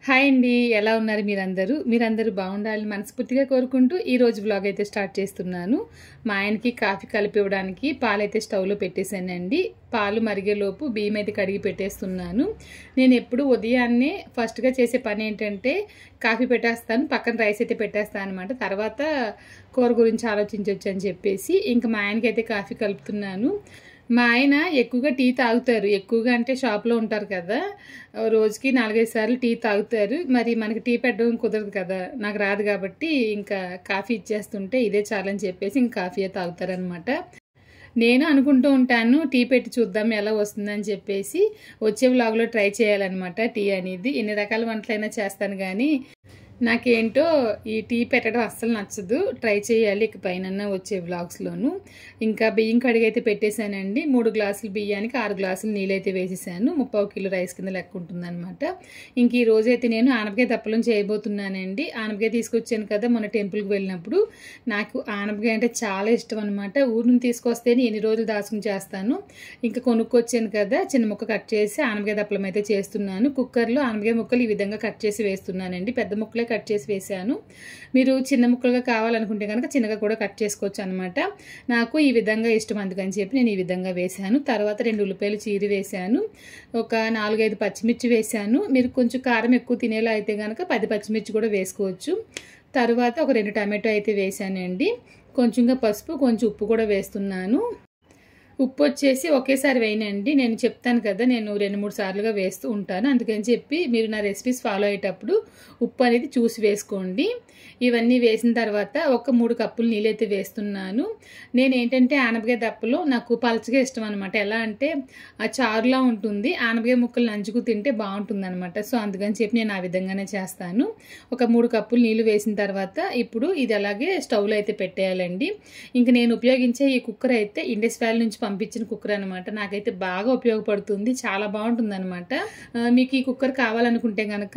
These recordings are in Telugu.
హాయ్ అండి ఎలా ఉన్నారు మీరందరూ మీరందరూ బాగుండాలని మనస్ఫూర్తిగా కోరుకుంటూ ఈ రోజు బ్లాగ్ అయితే స్టార్ట్ చేస్తున్నాను మా ఆయనకి కాఫీ కలిపి ఇవ్వడానికి పాలైతే స్టవ్లో పెట్టేశానండి పాలు మరిగేలోపు బియ్యం అయితే కడిగి పెట్టేస్తున్నాను నేను ఎప్పుడు ఉదయాన్నే ఫస్ట్గా చేసే పని ఏంటంటే కాఫీ పెట్టేస్తాను పక్కన రైస్ అయితే పెట్టేస్తాను అనమాట తర్వాత కూర గురించి ఆలోచించవచ్చు అని చెప్పేసి ఇంకా మా ఆయనకి అయితే కాఫీ కలుపుతున్నాను మా ఆయన ఎక్కువగా టీ తాగుతారు ఎక్కువగా అంటే షాప్లో ఉంటారు కదా రోజుకి నాలుగైదు సార్లు టీ తాగుతారు మరి మనకి టీ పెట్టడం కుదరదు కదా నాకు రాదు కాబట్టి ఇంకా కాఫీ ఇచ్చేస్తుంటే ఇదే చాలని చెప్పేసి ఇంకా కాఫీయే తాగుతారనమాట నేను అనుకుంటూ ఉంటాను టీ పెట్టి చూద్దాం ఎలా వస్తుందని చెప్పేసి వచ్చే వ్లాగ్లో ట్రై చేయాలన్నమాట టీ అనేది ఎన్ని రకాల వంటలైనా చేస్తాను కానీ నాకేంటో ఈ టీ పెట్టడం అస్సలు నచ్చదు ట్రై చేయాలి ఇక పైన వచ్చే వ్లాగ్స్లోను ఇంకా బియ్యం కడిగి అయితే పెట్టేశానండి మూడు గ్లాసులు బియ్యానికి ఆరు గ్లాసులు నీళ్ళైతే వేసేసాను ముప్పావు కిలో రైస్ కింద లెక్క ఉంటుంది అనమాట ఇంక ఈ రోజైతే నేను ఆనపకాయ తప్పలం చేయబోతున్నానండి ఆనపకాయ తీసుకొచ్చాను కదా మన టెంపుల్కి వెళ్ళినప్పుడు నాకు ఆనపకాయ అంటే చాలా ఇష్టం అనమాట ఊరు నుంచి తీసుకొస్తేనే ఎన్ని రోజులు దాచుకుని చేస్తాను ఇంకా కొనుక్కొచ్చాను కదా చిన్న ముక్క కట్ చేసి ఆనపకాయ తప్పలం అయితే చేస్తున్నాను కుక్కర్లో ఆనపకాయ ముక్కలు ఈ విధంగా కట్ చేసి వేస్తున్నానండి పెద్ద ముక్కలే కట్ చేసి వేసాను మీరు చిన్న ముక్కలుగా కావాలనుకుంటే కనుక చిన్నగా కూడా కట్ చేసుకోవచ్చు అనమాట నాకు ఈ విధంగా ఇష్టం అందుకని చెప్పి నేను ఈ విధంగా వేసాను తర్వాత రెండు ఉల్లిపాయలు చీరి వేసాను ఒక నాలుగైదు పచ్చిమిర్చి వేసాను మీరు కొంచెం కారం ఎక్కువ తినేలా అయితే కనుక పది పచ్చిమిర్చి కూడా వేసుకోవచ్చు తర్వాత ఒక రెండు టమాటో అయితే వేసానండి కొంచెంగా పసుపు కొంచెం ఉప్పు కూడా వేస్తున్నాను ఉప్పు వచ్చేసి ఒకేసారి వేయనండి నేను చెప్తాను కదా నేను రెండు మూడు సార్లుగా వేస్తూ ఉంటాను అందుకని చెప్పి మీరు నా రెసిపీస్ ఫాలో అయ్యేటప్పుడు ఉప్పు అనేది చూసి వేసుకోండి ఇవన్నీ వేసిన తర్వాత ఒక మూడు కప్పులు నీళ్ళైతే వేస్తున్నాను నేను ఏంటంటే ఆనపకాయ దప్పలో నాకు పలచగా ఇష్టం అనమాట ఎలా అంటే ఆ చారులా ఉంటుంది ఆనపకాయ ముక్కలు నంచుకు తింటే బాగుంటుంది అనమాట సో అందుకని చెప్పి నేను ఆ విధంగానే చేస్తాను ఒక మూడు కప్పులు నీళ్ళు వేసిన తర్వాత ఇప్పుడు ఇది అలాగే స్టవ్లో అయితే పెట్టేయాలండి ఇంక నేను ఉపయోగించే ఈ కుక్కర్ అయితే ఇండస్ వ్యాలీ నుంచి పంపించిన కుక్కర్ అనమాట నాకైతే బాగా ఉపయోగపడుతుంది చాలా బాగుంటుంది అనమాట మీకు ఈ కుక్కర్ కావాలనుకుంటే కనుక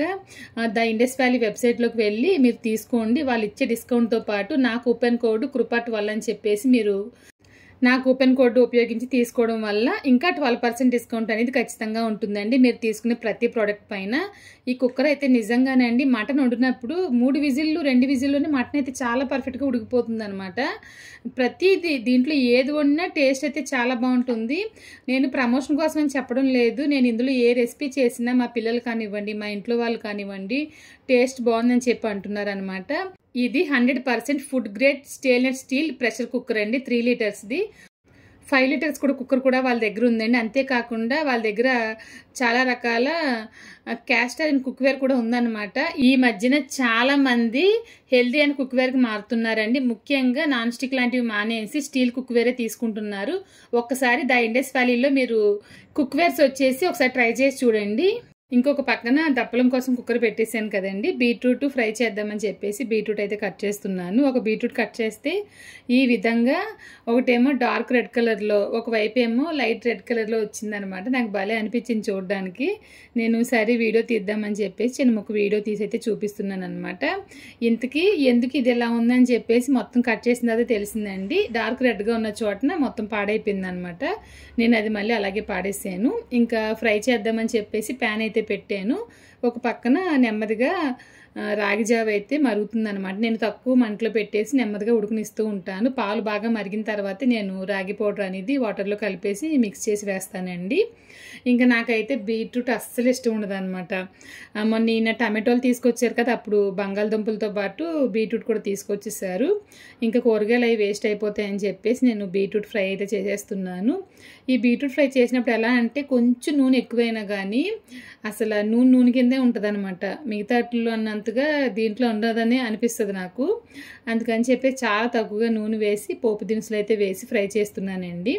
ద ఇండస్ వ్యాలీ వెబ్సైట్లోకి వెళ్ళి మీరు తీసుకోండి వాళ్ళు ఇచ్చే డిస్కౌంట్తో పాటు నా కూపన్ కోడ్ కృపాట్ వల్ల అని చెప్పేసి మీరు నా కూపన్ కోడ్ ఉపయోగించి తీసుకోవడం వల్ల ఇంకా ట్వెల్వ్ పర్సెంట్ డిస్కౌంట్ అనేది ఖచ్చితంగా ఉంటుందండి మీరు తీసుకునే ప్రతి ప్రోడక్ట్ పైన ఈ కుక్కర్ అయితే నిజంగానే అండి మటన్ వండినప్పుడు మూడు విజిల్లు రెండు విజిల్లోనే మటన్ అయితే చాలా పర్ఫెక్ట్గా ఉడికిపోతుంది అనమాట ప్రతిది దీంట్లో ఏది వండినా టేస్ట్ అయితే చాలా బాగుంటుంది నేను ప్రమోషన్ కోసం అని చెప్పడం లేదు నేను ఇందులో ఏ రెసిపీ చేసినా మా పిల్లలు కానివ్వండి మా ఇంట్లో వాళ్ళు కానివ్వండి టేస్ట్ బాగుందని చెప్పి అంటున్నారు అనమాట ఇది hundred percent food grade stainless steel pressure cooker అండి త్రీ లీటర్స్ది ఫైవ్ లీటర్స్ కూడా కుక్కర్ కూడా వాళ్ళ దగ్గర ఉందండి అంతేకాకుండా వాళ్ళ దగ్గర చాలా రకాల క్యాస్ట్ అండ్ కుక్వేర్ కూడా ఉందన్నమాట ఈ మధ్యన చాలా మంది హెల్దీ అండ్ కుక్వేర్కి మారుతున్నారండి ముఖ్యంగా నాన్ స్టిక్ లాంటివి మానేసి స్టీల్ కుక్వేరే తీసుకుంటున్నారు ఒక్కసారి ద ఇండస్ వ్యాలీలో మీరు కుక్వేర్స్ వచ్చేసి ఒకసారి ట్రై చేసి చూడండి ఇంకొక పక్కన దప్పలం కోసం కుక్కర్ పెట్టేశాను కదండి బీట్రూట్ ఫ్రై చేద్దామని చెప్పేసి బీట్రూట్ అయితే కట్ చేస్తున్నాను ఒక బీట్రూట్ కట్ చేస్తే ఈ విధంగా ఒకటేమో డార్క్ రెడ్ కలర్లో ఒకవైపు ఏమో లైట్ రెడ్ కలర్లో వచ్చిందనమాట నాకు భలే అనిపించింది చూడడానికి నేను సరే వీడియో తీద్దామని చెప్పేసి చిన్న ఒక వీడియో తీసి అయితే చూపిస్తున్నాను అనమాట ఇంతకీ ఎందుకు ఇది ఎలా ఉందని చెప్పేసి మొత్తం కట్ చేసిన తర్వాత తెలిసిందండి డార్క్ రెడ్గా ఉన్న చోటన మొత్తం పాడైపోయింది అనమాట నేను అది మళ్ళీ అలాగే పాడేసాను ఇంకా ఫ్రై చేద్దామని చెప్పేసి ప్యాన్ అయితే అయితే పెట్టాను ఒక పక్కన నెమ్మదిగా రాగి జావ అయితే మరుగుతుంది అనమాట నేను తక్కువ మంటలో పెట్టేసి నెమ్మదిగా ఉడుకునిస్తూ ఉంటాను పాలు బాగా మరిగిన తర్వాత నేను రాగి పౌడర్ అనేది వాటర్లో కలిపేసి మిక్స్ చేసి వేస్తానండి ఇంకా నాకైతే బీట్రూట్ అస్సలు ఇష్టం ఉండదు అనమాట మొన్న ఈయన టమాటోలు తీసుకొచ్చారు కదా అప్పుడు బంగాళదుంపలతో పాటు బీట్రూట్ కూడా తీసుకొచ్చేసారు ఇంకా కూరగాయలు అవి వేస్ట్ అయిపోతాయని చెప్పేసి నేను బీట్రూట్ ఫ్రై అయితే చేసేస్తున్నాను ఈ బీట్రూట్ ఫ్రై చేసినప్పుడు ఎలా అంటే కొంచెం నూనె ఎక్కువైనా కానీ అసలు నూనె నూనె కిందే ఉంటుంది అనమాట మిగతాట్లో అన్నంతగా దీంట్లో ఉండదని అనిపిస్తుంది నాకు అందుకని చెప్పి చాలా తక్కువగా నూనె వేసి పోపు దినుసులు అయితే వేసి ఫ్రై చేస్తున్నానండి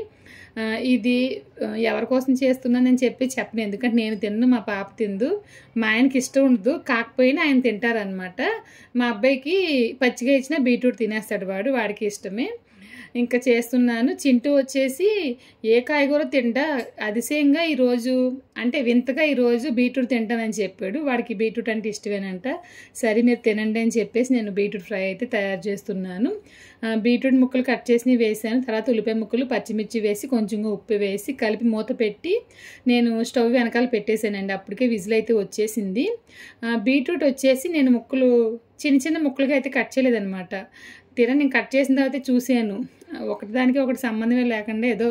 ఇది ఎవరి కోసం చేస్తున్నానని చెప్పి చెప్పను ఎందుకంటే నేను తిన్ను మా పాప తిందు మా ఆయనకి ఇష్టం ఉండదు కాకపోయినా ఆయన తింటారనమాట మా అబ్బాయికి పచ్చిగా ఇచ్చిన బీట్రూట్ తినేస్తాడు వాడు వాడికి ఇష్టమే ఇంకా చేస్తున్నాను చింటూ వచ్చేసి ఏ కాయగూర తింటా అతిశయంగా ఈరోజు అంటే వింతగా ఈరోజు బీట్రూట్ తింటానని చెప్పాడు వాడికి బీట్రూట్ అంటే ఇష్టమేనంట సరే మీరు తినండి అని చెప్పేసి నేను బీట్రూట్ ఫ్రై అయితే తయారు చేస్తున్నాను ఆ, బీట్రూట్ ముక్కలు కట్ చేసి వేసాను తర్వాత ఉల్లిపాయ ముక్కలు పచ్చిమిర్చి వేసి కొంచెంగా ఉప్పు వేసి కలిపి మూత పెట్టి నేను స్టవ్ వెనకాల పెట్టేశానండి అప్పటికే విజిల్ అయితే వచ్చేసింది ఆ, బీట్రూట్ వచ్చేసి నేను ముక్కలు చిన్న చిన్న ముక్కలుగా అయితే కట్ చేయలేదన్నమాట తీరా నేను కట్ చేసిన తర్వాత చూశాను ఒకటిదానికి ఒకటి సంబంధమే లేకుండా ఏదో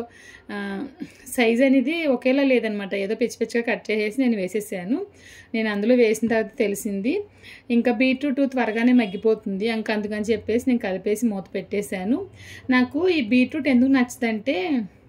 సైజ్ అనేది ఒకేలా లేదనమాట ఏదో పిచ్చి పిచ్చిగా కట్ చేసేసి నేను వేసేసాను నేను అందులో వేసిన తర్వాత తెలిసింది ఇంకా బీట్రూట్ త్వరగానే మగ్గిపోతుంది ఇంకా అందుకని చెప్పేసి నేను కలిపేసి మూత పెట్టేశాను నాకు ఈ బీట్రూట్ ఎందుకు నచ్చదంటే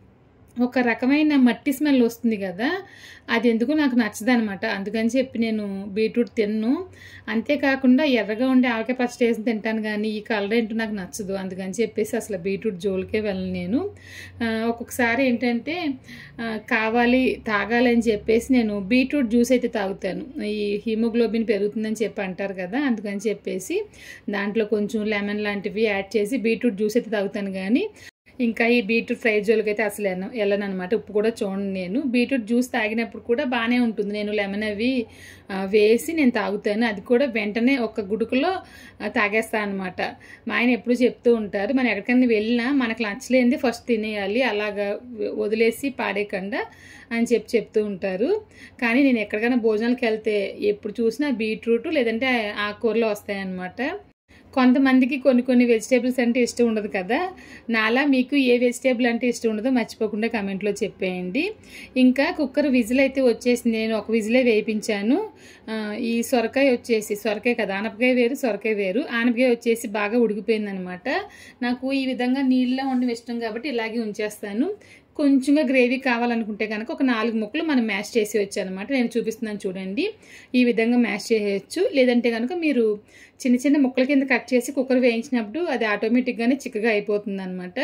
ఒక రకమైన మట్టి స్మెల్ వస్తుంది కదా అది ఎందుకు నాకు నచ్చదు అనమాట అందుకని చెప్పి నేను బీట్రూట్ తిన్ను అంతేకాకుండా ఎర్రగా ఉండే ఆవకాయ పచ్చడి వేసి తింటాను కానీ ఈ కలర్ ఏంటో నాకు నచ్చదు అందుకని చెప్పేసి అసలు బీట్రూట్ జోలికే వెళ్ళను నేను ఆ, ఒక్కొక్కసారి ఏంటంటే ఆ, కావాలి తాగాలి అని చెప్పేసి నేను బీట్రూట్ జ్యూస్ అయితే తాగుతాను ఈ హిమోగ్లోబిన్ పెరుగుతుందని చెప్పి అంటారు కదా అందుకని చెప్పేసి దాంట్లో కొంచెం లెమన్ లాంటివి యాడ్ చేసి బీట్రూట్ జ్యూస్ అయితే తాగుతాను కానీ ఇంకా ఈ బీట్రూట్ ఫ్రై జోలికి అయితే అసలు వెళ్ళను వెళ్ళను అనమాట ఉప్పు కూడా చూడండి నేను బీట్రూట్ జ్యూస్ తాగినప్పుడు కూడా బాగానే ఉంటుంది నేను లెమన్ అవి ఆ, వేసి నేను తాగుతాను అది కూడా వెంటనే ఒక గుడుకులో తాగేస్తాను అనమాట మా ఆయన ఎప్పుడు చెప్తూ ఉంటారు మనం ఎక్కడికైనా వెళ్ళినా మనకు నచ్చలేనిది ఫస్ట్ తినేయాలి అలాగా వదిలేసి పాడేయకుండా అని చెప్పి చెప్తూ ఉంటారు కానీ నేను ఎక్కడికైనా భోజనాలకు వెళ్తే ఎప్పుడు చూసినా బీట్రూట్ లేదంటే ఆకుకూరలు వస్తాయన్నమాట కొంతమందికి కొన్ని కొన్ని వెజిటేబుల్స్ అంటే ఇష్టం ఉండదు కదా నాలా మీకు ఏ వెజిటేబుల్ అంటే ఇష్టం ఉండదో మర్చిపోకుండా కమెంట్లో చెప్పేయండి ఇంకా కుక్కర్ విజిల్ అయితే వచ్చేసింది నేను ఒక విజిలే వేయించాను ఆ, ఈ సొరకాయ వచ్చేసి సొరకాయ కదా ఆనపకాయ వేరు సొరకాయ వేరు ఆనపకాయ వచ్చేసి బాగా ఉడికిపోయింది అనమాట నాకు ఈ విధంగా నీళ్ళలో ఉండడం ఇష్టం కాబట్టి ఇలాగే ఉంచేస్తాను కొంచెంగా గ్రేవీ కావాలనుకుంటే కనుక ఒక నాలుగు ముక్కలు మనం మ్యాష్ చేసి వచ్చానమాట నేను చూపిస్తున్నాను చూడండి ఈ విధంగా మ్యాష్ చేయొచ్చు లేదంటే కనుక మీరు చిన్న చిన్న ముక్కల కింద కట్ చేసి కుక్కర్ వేయించినప్పుడు అది ఆటోమేటిక్గానే చిక్కగా అయిపోతుంది అనమాట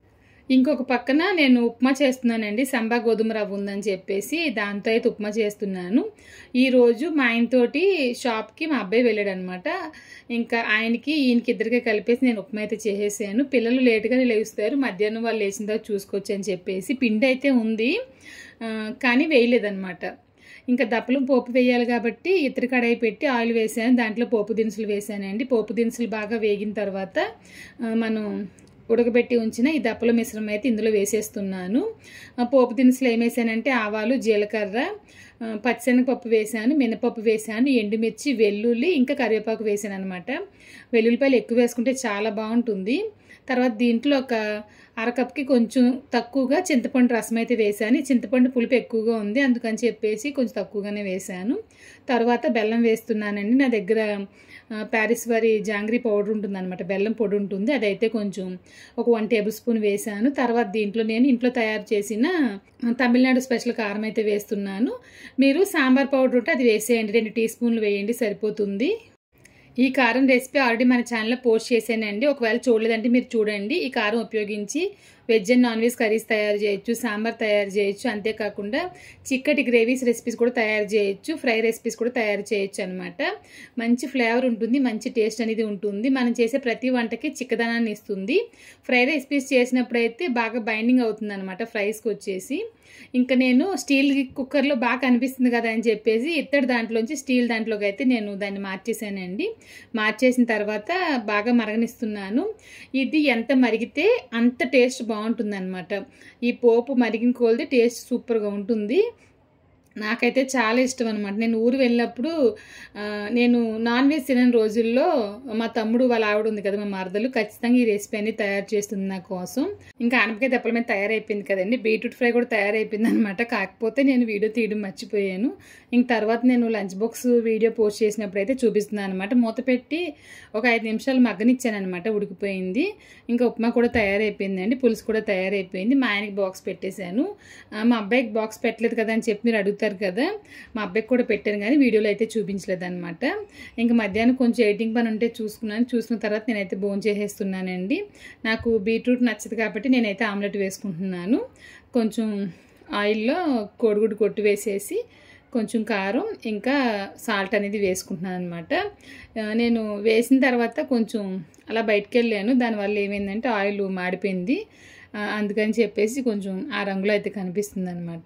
ఇంకొక పక్కన నేను ఉప్మా చేస్తున్నానండి సంబా గోధుమ రవ్వ ఉందని చెప్పేసి దాంతో అయితే ఉప్మా చేస్తున్నాను ఈరోజు మా ఆయనతోటి షాప్కి మా అబ్బాయి వెళ్ళాడు అనమాట ఇంకా ఆయనకి ఈయనకి ఇద్దరికి కలిపేసి నేను ఉప్మా అయితే చేసేసాను పిల్లలు లేటుగానే లేస్తారు మధ్యాహ్నం వాళ్ళు లేచిన తర్వాత చూసుకోవచ్చు అని చెప్పేసి పిండి అయితే ఉంది ఆ, కానీ వేయలేదన్నమాట ఇంకా దప్పలం పోపు వేయాలి కాబట్టి ఇతర కడాయి పెట్టి ఆయిల్ వేసాను దాంట్లో పోపు దినుసులు వేసానండి పోపు దినుసులు బాగా వేగిన తర్వాత ఆ, మనం ఉడకబెట్టి ఉంచిన ఈ దప్పల మిశ్రమం అయితే ఇందులో వేసేస్తున్నాను ఆ, పోపు దినుసులు ఏం వేసానంటే ఆవాలు జీలకర్ర ఆ, పచ్చిశనగపప్పు వేసాను మినపప్పు వేసాను ఎండుమిర్చి వెల్లుల్లి ఇంకా కరివేపాకు వేసాను అనమాట వెల్లుల్లిపాయలు ఎక్కువ వేసుకుంటే చాలా బాగుంటుంది తర్వాత దీంట్లో ఒక అరకప్కి కొంచెం తక్కువగా చింతపండు రసం అయితే వేసాను ఈ చింతపండు పులుపు ఎక్కువగా ఉంది అందుకని చెప్పేసి కొంచెం తక్కువగానే వేసాను తర్వాత బెల్లం వేస్తున్నానండి నా దగ్గర ఆ, ప్యారిస్ వారి జాంగ్రీ పౌడర్ ఉంటుంది అనమాట బెల్లం పొడి ఉంటుంది అదైతే కొంచెం ఒక వన్ టేబుల్ స్పూన్ వేసాను తర్వాత దీంట్లో నేను ఇంట్లో తయారు చేసిన ఆ, తమిళనాడు స్పెషల్ కారం అయితే వేస్తున్నాను మీరు సాంబార్ పౌడర్ ఉంటే అది వేసేయండి రెండు టీ స్పూన్లు వేయండి సరిపోతుంది ఈ కారం రెసిపీ ఆల్రెడీ మన ఛానల్లో పోస్ట్ చేశానండి ఒకవేళ చూడలేదంటే మీరు చూడండి ఈ కారం ఉపయోగించి veg and non veg curries తయారు చేయొచ్చు సాంబార్ తయారు చేయొచ్చు అంతేకాకుండా చిక్కటి గ్రేవీస్ రెసిపీస్ కూడా తయారు చేయొచ్చు ఫ్రై రెసిపీస్ కూడా తయారు చేయొచ్చు అనమాట మంచి ఫ్లేవర్ ఉంటుంది మంచి టేస్ట్ అనేది ఉంటుంది మనం చేసే ప్రతి వంటకి చిక్కదనాన్ని ఇస్తుంది ఫ్రై రెసిపీస్ చేసినప్పుడు అయితే బాగా బైండింగ్ అవుతుంది అనమాట ఫ్రైస్కి వచ్చేసి ఇంకా నేను స్టీల్ కుక్కర్లో బాగా కనిపిస్తుంది కదా అని చెప్పేసి ఇత్తడి దాంట్లోంచి స్టీల్ దాంట్లోకి అయితే నేను దాన్ని మార్చేసానండి మార్చేసిన తర్వాత బాగా మరగనిస్తున్నాను ఇది ఎంత మరిగితే అంత టేస్ట్ బాగుంటుంది ఈ పోపు మరిగిన కోల్ది టేస్ట్ సూపర్గా ఉంటుంది నాకైతే చాలా ఇష్టం అనమాట నేను ఊరు వెళ్ళినప్పుడు ఆ, నేను నాన్ వెజ్ తినని రోజుల్లో మా తమ్ముడు వాళ్ళ ఆవిడ ఉంది కదా మా మరదలు ఖచ్చితంగా ఈ రెసిపీ అనేది తయారు చేస్తుంది నా కోసం ఇంకా ఆనపకాయ దెప్పల మీద తయారైపోయింది కదండి బీట్రూట్ ఫ్రై కూడా తయారైపోయింది అనమాట కాకపోతే నేను వీడియో తీయడం మర్చిపోయాను ఇంక తర్వాత నేను లంచ్ బాక్స్ వీడియో పోస్ట్ చేసినప్పుడు అయితే చూపిస్తున్నాను అనమాట మూత పెట్టి ఒక ఐదు నిమిషాలు మగ్గనిచ్చాను అనమాట ఉడికిపోయింది ఇంకా ఉప్మా కూడా తయారైపోయిందండి పులుసు కూడా తయారైపోయింది మా ఆయనకి బాక్స్ పెట్టేశాను ఆ, మా అబ్బాయికి బాక్స్ పెట్టలేదు కదా అని చెప్పి మీరు అడుగుతారు కదా మా అబ్బాయికి కూడా పెట్టాను కానీ వీడియోలో అయితే చూపించలేదు అనమాట ఇంకా మధ్యాహ్నం కొంచెం ఎడిటింగ్ పని ఉంటే చూసుకున్నాను చూసుకున్న తర్వాత నేనైతే బోన్ చేసేస్తున్నానండి నాకు బీట్రూట్ నచ్చదు కాబట్టి నేనైతే ఆమ్లెట్ వేసుకుంటున్నాను కొంచెం ఆయిల్లో కోడిగుడ్డు కొట్టి వేసేసి కొంచెం కారం ఇంకా సాల్ట్ అనేది వేసుకుంటున్నాను అనమాట నేను వేసిన తర్వాత కొంచెం అలా బయటకు వెళ్ళాను దానివల్ల ఏమైందంటే ఆయిల్ మాడిపోయింది ఆ, అందుకని చెప్పేసి కొంచెం ఆ రంగులో అయితే కనిపిస్తుంది అనమాట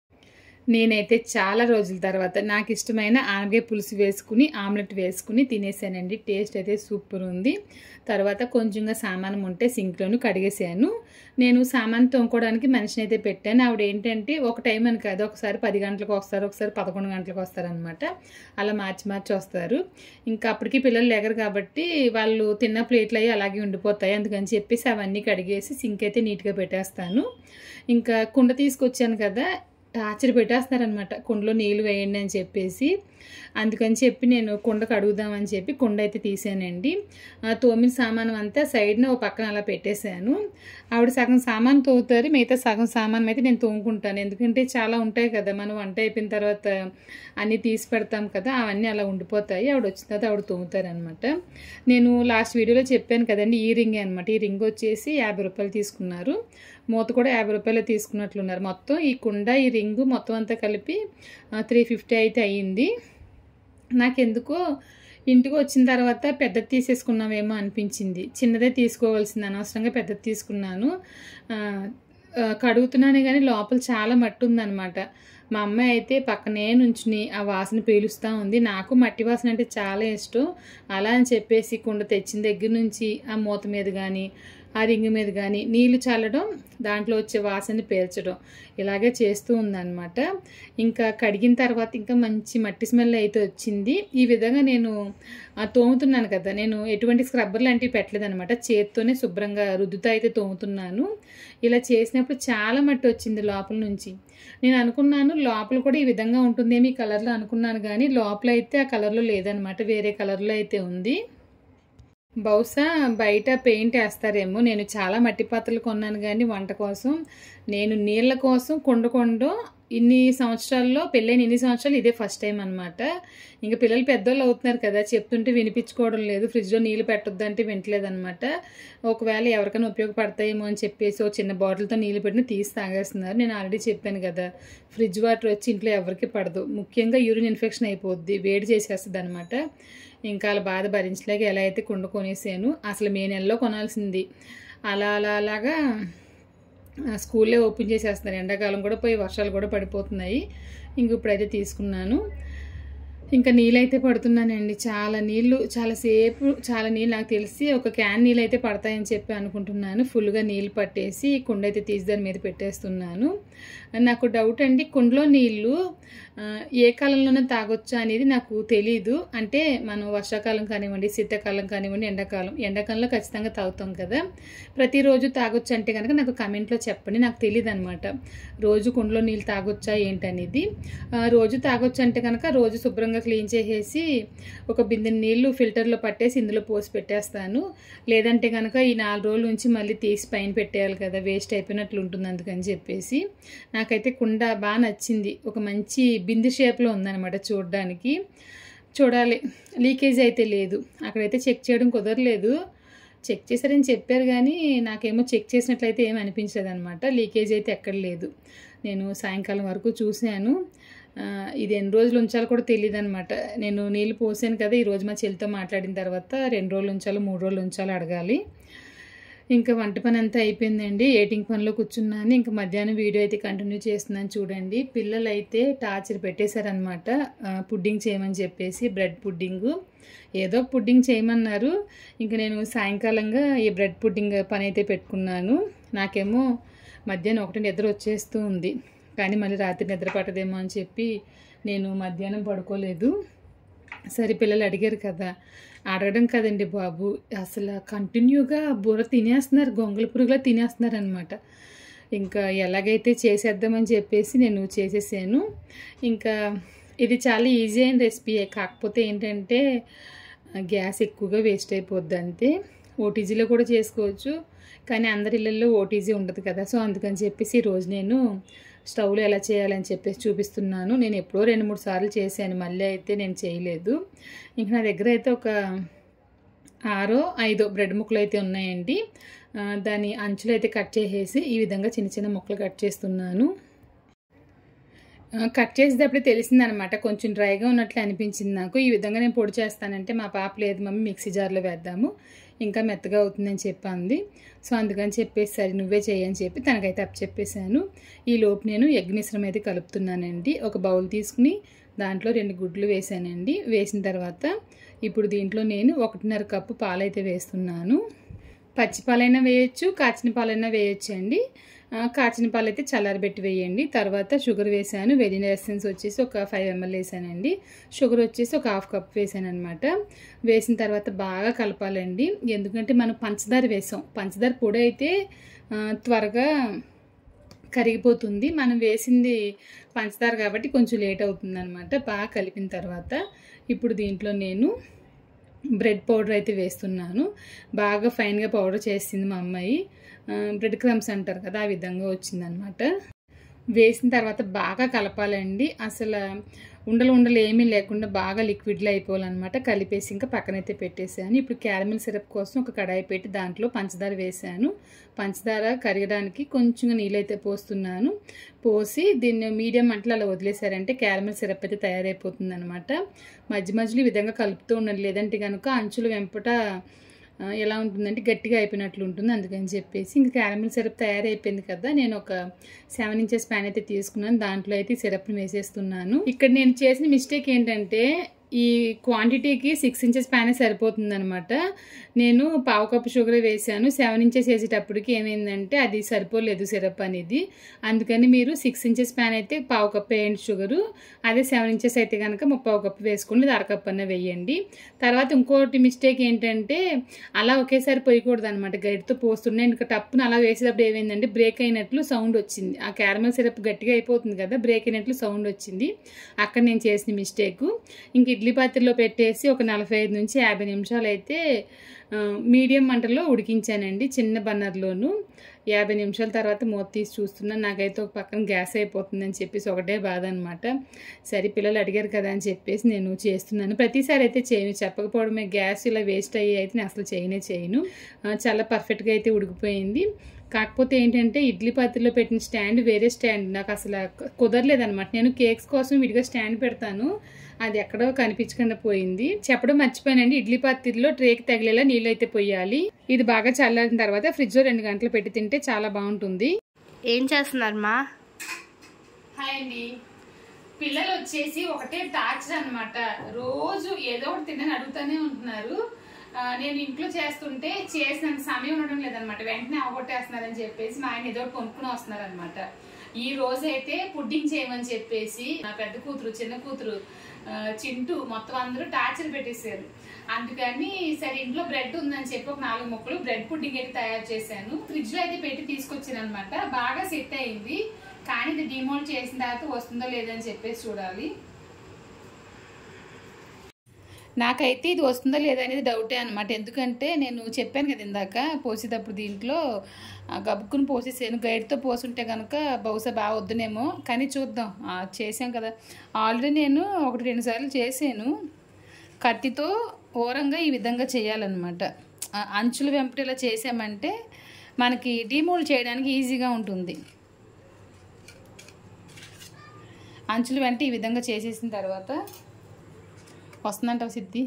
నేనైతే చాలా రోజుల తర్వాత నాకు ఇష్టమైన ఆనగకాయ పులుసు వేసుకుని ఆమ్లెట్ వేసుకుని తినేసానండి టేస్ట్ అయితే సూపర్ ఉంది తర్వాత కొంచెంగా సామానం ఉంటే సింక్లోను కడిగేసాను నేను సామాన్ తోముకోవడానికి మనిషిని అయితే పెట్టాను ఆవిడ ఏంటంటే ఒక టైం అని కాదు ఒకసారి పది గంటలకు వస్తారు ఒకసారి పదకొండు గంటలకు వస్తారనమాట అలా మార్చి మార్చి వస్తారు ఇంకా అప్పటికి పిల్లలు లేగరు కాబట్టి వాళ్ళు తిన్న ప్లేట్లు అవి అలాగే ఉండిపోతాయి అందుకని చెప్పేసి అవన్నీ కడిగేసి సింక్ అయితే నీట్గా పెట్టేస్తాను ఇంకా కుండ తీసుకొచ్చాను కదా టార్చర్ పెట్టేస్తున్నారనమాట కుండలో నీళ్ళు వేయండి అని చెప్పేసి అందుకని చెప్పి నేను కుండ కడుగుదామని చెప్పి కుండ అయితే తీసానండి ఆ తోమిన సామానం అంతా సైడ్న ఓ పక్కన అలా పెట్టేశాను ఆవిడ సగం సామాన్ తోముతారు మిగతా సగం సామానం అయితే నేను తోముకుంటాను ఎందుకంటే చాలా ఉంటాయి కదా మనం వంట అయిపోయిన తర్వాత అన్నీ తీసి పెడతాం కదా అవన్నీ అలా ఉండిపోతాయి ఆవిడ వచ్చిన తర్వాత ఆవిడ తోముతారనమాట నేను లాస్ట్ వీడియోలో చెప్పాను కదండి ఈ రింగ్ అనమాట ఈ రింగ్ వచ్చేసి యాభై రూపాయలు తీసుకున్నారు మూత కూడా యాభై రూపాయలు తీసుకున్నట్లున్నారు మొత్తం ఈ కుండ ఈ రింగు మొత్తం అంతా కలిపి త్రీ ఫిఫ్టీ అయితే అయ్యింది నాకెందుకో ఇంటికి వచ్చిన తర్వాత పెద్దది తీసేసుకున్నామేమో అనిపించింది చిన్నదే తీసుకోవాల్సింది అనవసరంగా పెద్దది తీసుకున్నాను ఆ, ఆ, కడుగుతున్నాను కానీ లోపల చాలా మట్టి ఉందన్నమాట మా అమ్మాయి అయితే పక్కనే నుంచుని ఆ వాసన పీలుస్తూ ఉంది నాకు మట్టి వాసన అంటే చాలా ఇష్టం అలా అని చెప్పేసి కుండ తెచ్చిన దగ్గర నుంచి ఆ మూత మీద కానీ ఆ రింగు మీద కానీ నీళ్లు చల్లడం దాంట్లో వచ్చే వాసనని పేల్చడం ఇలాగే చేస్తూ ఉందన్నమాట ఇంకా కడిగిన తర్వాత ఇంకా మంచి మట్టి స్మెల్ అయితే వచ్చింది ఈ విధంగా నేను ఆ, తోముతున్నాను కదా నేను ఎటువంటి స్క్రబ్బర్ లాంటివి పెట్టలేదన్నమాట చేత్తోనే శుభ్రంగా రుద్దుతా అయితే తోముతున్నాను ఇలా చేసినప్పుడు చాలా మట్టి వచ్చింది లోపల నుంచి నేను అనుకున్నాను లోపల కూడా ఈ విధంగా ఉంటుందేమో ఈ కలర్లో అనుకున్నాను కానీ లోపల అయితే ఆ కలర్లో లేదనమాట వేరే కలర్లో అయితే ఉంది బహుశా బయట పెయింట్ వేస్తారేమో నేను చాలా మట్టి పాత్రలు కొన్నాను కానీ వంట కోసం నేను నీళ్ళ కోసం కొండ కొండో ఇన్ని సంవత్సరాల్లో పెళ్ళైన ఇన్ని సంవత్సరాలు ఇదే ఫస్ట్ టైం అనమాట ఇంకా పిల్లలు పెద్దోళ్ళు అవుతున్నారు కదా చెప్తుంటే వినిపించుకోవడం లేదు ఫ్రిడ్జ్లో నీళ్ళు పెట్టొద్దు అంటే వింటలేదనమాట ఒకవేళ ఎవరికైనా ఉపయోగపడతాయేమో అని చెప్పేసి ఒక చిన్న బాటిల్తో నీళ్ళు పెట్టిన తీసి తాగేస్తున్నారు నేను ఆల్రెడీ చెప్పాను కదా ఫ్రిడ్జ్ వాటర్ వచ్చి ఇంట్లో ఎవరికి పడదు ముఖ్యంగా యూరిన్ ఇన్ఫెక్షన్ అయిపోద్ది వేడి చేసేస్తుంది అనమాట ఇంకా అలా బాధ భరించలేక ఎలా అయితే కుండ కొనేసాను అసలు మే నెలలో కొనాల్సింది అలా అలా అలాగా ఆ, స్కూల్లే ఓపెన్ చేసేస్తున్నారు ఎండాకాలం కూడా పోయి వర్షాలు కూడా పడిపోతున్నాయి ఇంక ఇప్పుడైతే తీసుకున్నాను ఇంకా నీళ్ళు అయితే పడుతున్నానండి చాలా నీళ్ళు చాలాసేపు చాలా నీళ్ళు నాకు తెలిసి ఒక క్యాన్ నీళ్ళు అయితే పడతాయని చెప్పి అనుకుంటున్నాను ఫుల్గా నీళ్ళు పట్టేసి కుండ అయితే తీసి దాని మీద పెట్టేస్తున్నాను నాకు డౌట్ అండి కుండలో నీళ్ళు ఆ, ఏ కాలంలోనే తాగొచ్చా అనేది నాకు తెలీదు అంటే మనం వర్షాకాలం కానివ్వండి శీతాకాలం కానివ్వండి ఎండాకాలం ఎండాకాలంలో ఖచ్చితంగా తాగుతాం కదా ప్రతిరోజు తాగొచ్చు అంటే కనుక నాకు కమెంట్లో చెప్పండి నాకు తెలియదు అనమాట రోజు కుండలో నీళ్ళు తాగొచ్చా ఏంటనేది ఆ, రోజు తాగొచ్చు అంటే కనుక రోజు శుభ్రంగా క్లీన్ చేసేసి ఒక బిందె నీళ్లు ఫిల్టర్లో పట్టేసి ఇందులో పోసి పెట్టేస్తాను లేదంటే కనుక ఈ నాలుగు రోజుల నుంచి మళ్ళీ తీసి పైన పెట్టేయాలి కదా వేస్ట్ అయిపోయినట్లు ఉంటుంది అందుకని చెప్పేసి నాకైతే కుండ బాగా నచ్చింది ఒక మంచి బిందు షేప్లో ఉందన్నమాట చూడడానికి చూడాలి లీకేజ్ అయితే లేదు అక్కడైతే చెక్ చేయడం కుదరలేదు చెక్ చేశారని చెప్పారు కానీ నాకేమో చెక్ చేసినట్లయితే ఏమి అనిపించలేదు అనమాట లీకేజ్ అయితే ఎక్కడ లేదు నేను సాయంకాలం వరకు చూశాను ఆ, ఇది ఎన్ని రోజులు ఉంచాలో కూడా తెలియదు అనమాట నేను నీళ్ళు పోసాను కదా ఈరోజు మా చెల్లితో మాట్లాడిన తర్వాత రెండు రోజులు ఉంచాలో మూడు రోజులు ఉంచాలో అడగాలి ఇంకా వంట పని అంతా అయిపోయిందండి ఏటింగ్ పనిలో కూర్చున్నాను ఇంకా మధ్యాహ్నం వీడియో అయితే కంటిన్యూ చేస్తున్నాను చూడండి పిల్లలు అయితే టార్చర్ పెట్టేశారనమాట పుడ్డింగ్ చేయమని చెప్పేసి బ్రెడ్ పుడ్డింగ్ ఏదో పుడ్డింగ్ చేయమన్నారు ఇంకా నేను సాయంకాలంగా ఈ బ్రెడ్ పుడ్డింగ్ పని అయితే పెట్టుకున్నాను నాకేమో మధ్యాహ్నం ఒకటి నిద్ర వచ్చేస్తూ ఉంది కానీ మళ్ళీ రాత్రి నిద్ర పట్టదేమో అని చెప్పి నేను మధ్యాహ్నం పడుకోలేదు సరే పిల్లలు అడిగారు కదా అడగడం కదండి బాబు అసలు కంటిన్యూగా బుర్ర తినేస్తున్నారు గొంగళ పురుగులా తినేస్తున్నారు అనమాట ఇంకా ఎలాగైతే చేసేద్దామని చెప్పేసి నేను చేసేసాను ఇంకా ఇది చాలా ఈజీ అయిన రెసిపీ కాకపోతే ఏంటంటే గ్యాస్ ఎక్కువగా వేస్ట్ అయిపోద్ది అంతే ఓటీజీలో కూడా చేసుకోవచ్చు కానీ అందరి ఇళ్ళల్లో ఓటీజీ ఉండదు కదా సో అందుకని చెప్పేసి ఈరోజు నేను స్టవ్లో ఎలా చేయాలని చెప్పేసి చూపిస్తున్నాను నేను ఎప్పుడో రెండు మూడు సార్లు చేశాను మళ్ళీ అయితే నేను చేయలేదు ఇంక నా దగ్గర అయితే ఒక ఆరో ఐదో బ్రెడ్ ముక్కలు అయితే ఉన్నాయండి ఆ, దాని అంచులు అయితే కట్ చేసేసి ఈ విధంగా చిన్న చిన్న ముక్కలు కట్ చేస్తున్నాను ఆ, కట్ చేసేటప్పుడే తెలిసిందనమాట కొంచెం డ్రైగా ఉన్నట్లు అనిపించింది నాకు ఈ విధంగా నేను పొడి చేస్తానంటే మా పాప లేదు మమ్మీ మిక్సీ జార్లో వేద్దాము ఇంకా మెత్తగా అవుతుందని చెప్పింది సో అందుకని చెప్పేసి సరే నువ్వే చేయని చెప్పి తనకైతే అప్ చెప్పేశాను ఈ లోపు నేను ఎగ్ మిశ్రమం అయితే కలుపుతున్నానండి ఒక బౌల్ తీసుకుని దాంట్లో రెండు గుడ్లు వేసానండి వేసిన తర్వాత ఇప్పుడు దీంట్లో నేను ఒకటిన్నర కప్పు పాలైతే వేస్తున్నాను పచ్చి పాలైనా వేయొచ్చు కాచిన పాలైనా వేయొచ్చు అండి ఆ, కాచిన పాలు అయితే చల్లారబెట్టి వేయండి తర్వాత షుగర్ వేసాను వెనిలా ఎసెన్స్ వచ్చేసి ఒక ఫైవ్ ఎంఎల్ వేసానండి షుగర్ వచ్చేసి ఒక హాఫ్ కప్ వేసాను అనమాట వేసిన తర్వాత బాగా కలపాలండి ఎందుకంటే మనం పంచదార వేసాం పంచదార పొడి అయితే ఆ, త్వరగా కరిగిపోతుంది మనం వేసింది పంచదార కాబట్టి కొంచెం లేట్ అవుతుంది అనమాట బాగా కలిపిన తర్వాత ఇప్పుడు దీంట్లో నేను బ్రెడ్ పౌడర్ అయితే వేస్తున్నాను బాగా ఫైన్గా పౌడర్ చేసింది మా అమ్మాయి ఆ, బ్రెడ్ క్రమ్స్ అంటారు కదా ఆ విధంగా వచ్చిందనమాట వేసిన తర్వాత బాగా కలపాలండి అసలు ఉండలు ఉండలు ఏమీ లేకుండా బాగా లిక్విడ్లో అయిపోవాలన్నమాట కలిపేసి ఇంకా పక్కనైతే పెట్టేసాను ఇప్పుడు క్యారమిల్ సిరప్ కోసం ఒక కడాయి పెట్టి దాంట్లో పంచదార వేసాను పంచదార కరగడానికి కొంచెం నీళ్ళైతే పోస్తున్నాను పోసి దీన్ని మీడియం మంటలో అలా వదిలేసారంటే క్యారమిల్ సిరప్ అయితే తయారైపోతుంది అనమాట మధ్య మధ్యలో ఈ విధంగా కలుపుతూ ఉండాలి లేదంటే కనుక అంచులు వెంపట ఆ, ఎలా ఉంటుందంటే గట్టిగా అయిపోయినట్లు ఉంటుంది అందుకని చెప్పేసి ఇంకా క్యారమిల్ సిరప్ తయారైపోయింది కదా నేను ఒక సెవెన్ ఇంచెస్ ప్యాన్ అయితే తీసుకున్నాను దాంట్లో అయితే ఈ సిరప్ని వేసేస్తున్నాను ఇక్కడ నేను చేసిన మిస్టేక్ ఏంటంటే ఈ క్వాంటిటీకి సిక్స్ ఇంచెస్ ప్యానే సరిపోతుంది అనమాట నేను పావు కప్పు షుగర్ వేసాను సెవెన్ ఇంచెస్ వేసేటప్పటికి ఏమైందంటే అది సరిపోలేదు సిరప్ అనేది అందుకని మీరు సిక్స్ ఇంచెస్ ప్యాన్ అయితే పావు కప్పు వేయండి షుగరు అదే సెవెన్ ఇంచెస్ అయితే కనుక ముప్పావు కప్పు వేసుకోండి ఇది అరకప్పు అన్న వేయండి తర్వాత ఇంకోటి మిస్టేక్ ఏంటంటే అలా ఒకేసారి పోయకూడదు అనమాట గైడ్తో పోస్తుండే ఇంకా టప్పున అలా వేసేటప్పుడు ఏమైందంటే బ్రేక్ అయినట్లు సౌండ్ వచ్చింది ఆ క్యారమల్ సిరప్ గట్టిగా అయిపోతుంది కదా బ్రేక్ అయినట్లు సౌండ్ వచ్చింది అక్కడ నేను చేసిన మిస్టేక్ ఇంక ఇడ్లీ పాత్రలో పెట్టేసి ఒక నలభై ఐదు నుంచి యాభై నిమిషాలు అయితే ఆ, మీడియం మంటలో ఉడికించానండి చిన్న బన్నర్లోను యాభై నిమిషాల తర్వాత మూత తీసి చూస్తున్నాను నాకైతే ఒక పక్కన గ్యాస్ అయిపోతుందని చెప్పేసి ఒకటే బాధ అనమాట సరే పిల్లలు అడిగారు కదా అని చెప్పేసి నేను చేస్తున్నాను ప్రతిసారి అయితే చేయను చెప్పకపోవడమే గ్యాస్ ఇలా వేస్ట్ అయ్యి అయితే నేను అసలు చేయనే చేయను ఆ, చాలా పర్ఫెక్ట్గా అయితే ఉడికిపోయింది కాకపోతే ఏంటంటే ఇడ్లీ పాత్రలో పెట్టిన స్టాండ్ వేరే స్టాండ్ నాకు అసలు కుదరలేదనమాట నేను కేక్స్ కోసం విడిగా స్టాండ్ పెడతాను అది ఎక్కడో కనిపించకుండా పోయింది చెప్పడం మర్చిపోయానండి ఇడ్లీ పాత్రలో ట్రేకి తగిలేలా నీళ్ళు అయితే పోయాలి ఇది బాగా చల్లారిన తర్వాత ఫ్రిడ్జ్లో రెండు గంటలు పెట్టి తింటే చాలా బాగుంటుంది ఏం చేస్తున్నారు మా హాయ్ అండి పిల్లలు వచ్చేసి ఒకటే టార్చర్ అనమాట రోజు ఏదో ఒకటి తినని అడుగుతూనే ఉంటున్నారు ఆ, నేను ఇంట్లో చేస్తుంటే చేసినంత సమయం ఉండడం లేదనమాట వెంటనే అవగొట్టేస్తున్నారని చెప్పేసి మా ఆయన ఏదో ఒకటి కొనుక్కుని వస్తున్నారు అనమాట ఈ రోజు అయితే పుడ్డింగ్ చేయమని చెప్పేసి నా పెద్ద కూతురు చిన్న కూతురు ఆ, చింటూ మొత్తం అందరూ టార్చర్ పెట్టేశారు అందుకని సరే ఇంట్లో బ్రెడ్ ఉందని చెప్పి ఒక నాలుగు ముక్కలు బ్రెడ్ పుడ్డింగ్ అయితే తయారు చేశాను ఫ్రిడ్జ్ లో అయితే పెట్టి తీసుకొచ్చాను అనమాట బాగా సెట్ అయింది కానీ ఇది డిమోల్డ్ చేసిన తర్వాత వస్తుందో లేదని చెప్పేసి చూడాలి నాకైతే ఇది వస్తుందో లేదా అనేది డౌటే అనమాట ఎందుకంటే నేను చెప్పాను కదా ఇందాక పోసేటప్పుడు దీంట్లో ఆ, గబుక్కుని పోసేసాను గైడ్తో పోసుంటే కనుక బహుశా బాగా వద్దునేమో కానీ చూద్దాం ఆ, చేసాం కదా ఆల్రెడీ నేను ఒకటి రెండు సార్లు చేశాను కత్తితో ఓరంగా ఈ విధంగా చేయాలన్నమాట ఆ, అంచులు వెంపటి ఇలా చేసామంటే మనకి డిమోల్డ్ చేయడానికి ఈజీగా ఉంటుంది అంచులు వెంట ఈ విధంగా చేసేసిన తర్వాత వస్తుందంటావు సిద్ధి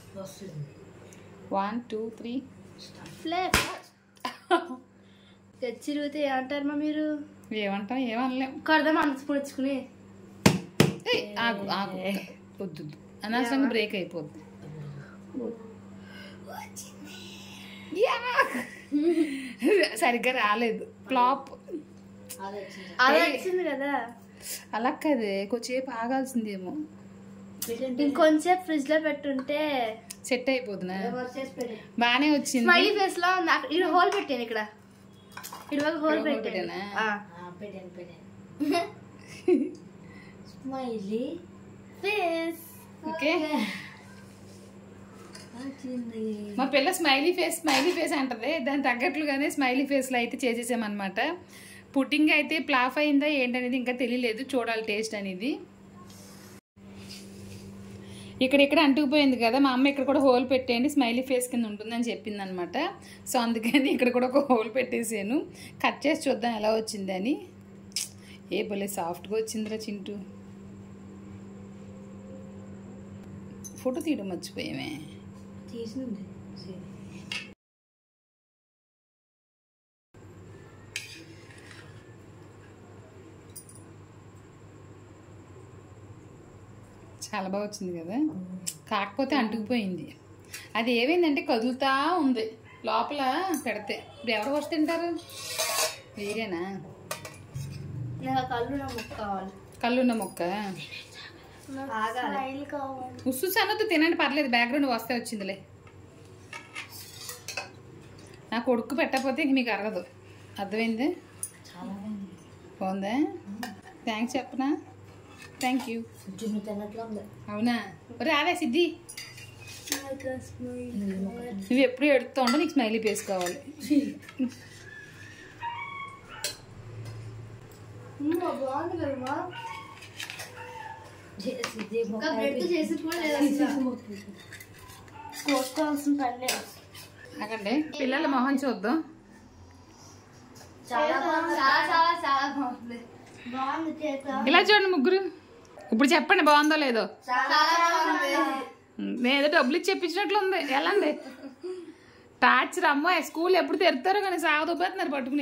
వన్ టూ త్రీ ఫ్లేప్ తెచ్చిరిగితే ఏమంటారు మా మీరు ఏమంటాం ఏమనలేం కడదాం మనసు పొడుచుకుని ఏయ్, ఆగు ఆగు వద్దు వద్దు. అనవసరంగా బ్రేక్ అయిపోద్ది యా! సరిగ్గా రాలేదు ఫ్లాప్ అలా వచ్చింది కదా అలా కదే కొంచెంసేపు ఆగాల్సిందేమో ఇంకొంచెం ఫ్రిడ్జ్ లో పెట్టుంటే సెట్ అయిపోతున్నా బాగానే వచ్చింది స్మైలీ ఫేస్ లో ఉంది అక్కడ- ఈడ హోల్ పెట్టాను ఇక్కడ ఇక్కడ ఒక హోల్ ఇక్కడ hole పెట్టాను పెట్టానా? ఆ. పెట్టాను పెట్టాను స్మైలీ ఫేస్ ఓకే వచ్చింది మా పిల్ల స్మైలీ ఫేస్ స్మైలీ ఫేస్ అంటది దాని తగ్గట్లుగానే స్మైలీ ఫేస్లో అయితే చేసేసామన్నమాట పుట్టింగ్ అయితే ప్లాఫ్ అయిందా ఏంటనేది ఇంకా తెలియలేదు చూడాలి టేస్ట్ అనేది ఇక్కడ ఇక్కడ అంటుకుపోయింది కదా మా అమ్మ ఇక్కడ కూడా హోల్ పెట్టేయండి స్మైలీ ఫేస్ కింద ఉంటుందని చెప్పింది అనమాట సో అందుకని ఇక్కడ కూడా ఒక హోల్ పెట్టేసాను కట్ చేసి చూద్దాం ఎలా వచ్చిందని ఏ భలే సాఫ్ట్గా వచ్చిందిరా చింటూ ఫోటో తీయడం మర్చిపోయామే తీసింది సరే చాలా బాగా వచ్చింది కదా కాకపోతే అంటుకుపోయింది అది ఏమైందంటే కదులుతా ఉంది లోపల పెడితే ఇప్పుడు ఎవరు వచ్చి తింటారు వేరేనా నాకు కళ్ళు నా ముక్క కావాలి కళ్ళున్న మొక్క ఆగాలి ఉస్సు సన్నద్దు తినండి పర్లేదు బ్యాక్గ్రౌండ్ వస్తే వచ్చిందిలే నా కొడుకు పెట్టకపోతే ఇంక మీకు అరగదు అర్థమైంది చాలా బాగుంది బాగుందా థ్యాంక్స్ చెప్పనా థ్యాంక్ యూ జున్ను తిన్నట్లు ఉంది అవునా రావే సిద్ధి నువ్వు ఎప్పుడు ఎడుతూ ఉంటే నీకు స్మైలీ వేసుకోవాలి బాగుంది కదమ్మా సిద్ధి ఇంకా బ్రెడ్ చేసి కూడా లేదు అసలు కోసుకోవాల్సిన పని లేదు అకండి పిల్లల మొహం చూద్దాం చాలా బాగుంది చాలా చాలా చాలా బాగుంది బాగుంది చేత ఇలా చూడండి ముగ్గురు ఇప్పుడు చెప్పండి బాగుందో లేదో చాలా బాగుంది నేను ఏదో డబ్బులు ఇచ్చి చెప్పించినట్లు ఉంది వెళ్ళండి టార్చర్ అమ్మో స్కూల్ ఎప్పుడు తెరుతారో కానీ సాగదోపోతున్నారు పట్టుకుని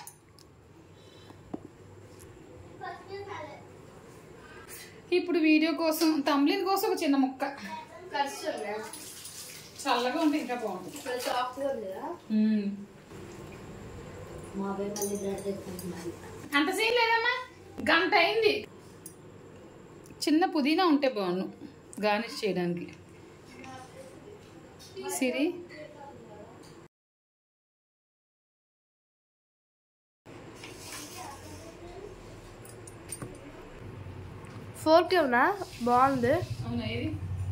ఇప్పుడు వీడియో కోసం తమ్లిన్ కోసం ఒక చిన్న ముక్క కష్టం చల్లగా ఉంటే ఇంకా బాగుంటుంది సాఫ్ట్గా ఉంది కదా మా అబ్బాయి మళ్ళీ బ్రెడ్ తెచ్చుకుంటున్నాను అంత సీన్ లేదమ్మా గంట అయింది చిన్న పుదీనా ఉంటే బాగుండు గార్నిష్ చేయడానికి సిరి ఫోర్క్ ఏమన్నా బాగుంది అవునా ఇది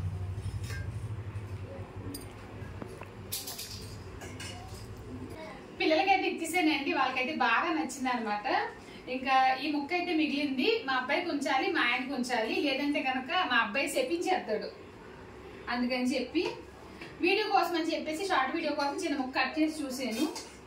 పిల్లలకైతే ఇచ్చేసానండి వాళ్ళకైతే బాగా నచ్చింది అనమాట ఇంకా ఈ ముక్క అయితే మిగిలింది మా అబ్బాయికి ఉంచాలి మా ఆయనకి ఉంచాలి లేదంటే కనుక మా అబ్బాయి చెప్పించేస్తాడు అందుకని చెప్పి వీడియో కోసం అని చెప్పేసి షార్ట్ వీడియో కోసం చిన్న ముక్క కట్ చేసి చూసాను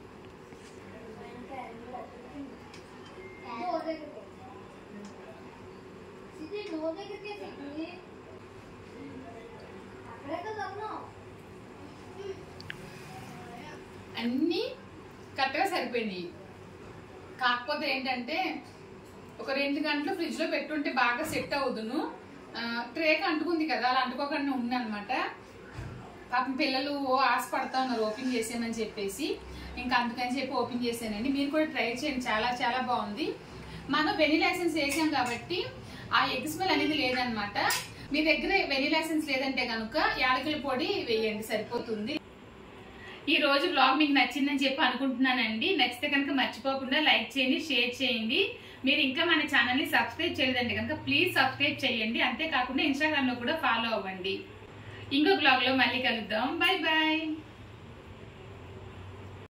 అన్నీ కరెక్ట్గా సరిపోయినాయి కాకపోతే ఏంటంటే ఒక రెండు గంటలు ఫ్రిడ్జ్ లో పెట్టుంటే బాగా సెట్ అవుదును ట్రేక్ అంటుకుంది కదా అలా అంటుకోకుండా ఉంది అనమాట పాపం పిల్లలు ఓ ఆశ పడతా ఉన్నారు ఓపెన్ చేసామని చెప్పేసి ఇంకా అందుకని చెప్పి ఓపెన్ చేశానండి మీరు కూడా ట్రై చేయండి చాలా చాలా బాగుంది మనం వెనిలా ఎసెన్స్ వేసాం కాబట్టి ఆ ఎగ్ స్మెల్ అనేది లేదనమాట మీ దగ్గర వెనిలా ఎసెన్స్ లేదంటే కనుక యాలకుల పొడి వేయండి సరిపోతుంది ఈ రోజు బ్లాగ్ మీకు నచ్చిందని చెప్పి అనుకుంటున్నానండి నచ్చితే కనుక మర్చిపోకుండా లైక్ చేయండి షేర్ చేయండి మీరు ఇంకా మన ఛానల్ ని సబ్స్క్రైబ్ చేయలేదంటే కనుక ప్లీజ్ సబ్స్క్రైబ్ చేయండి అంతేకాకుండా ఇన్స్టాగ్రామ్ లో కూడా ఫాలో అవ్వండి ఇంకో బ్లాగ్ లో మళ్ళీ కలుద్దాం బాయ్ బాయ్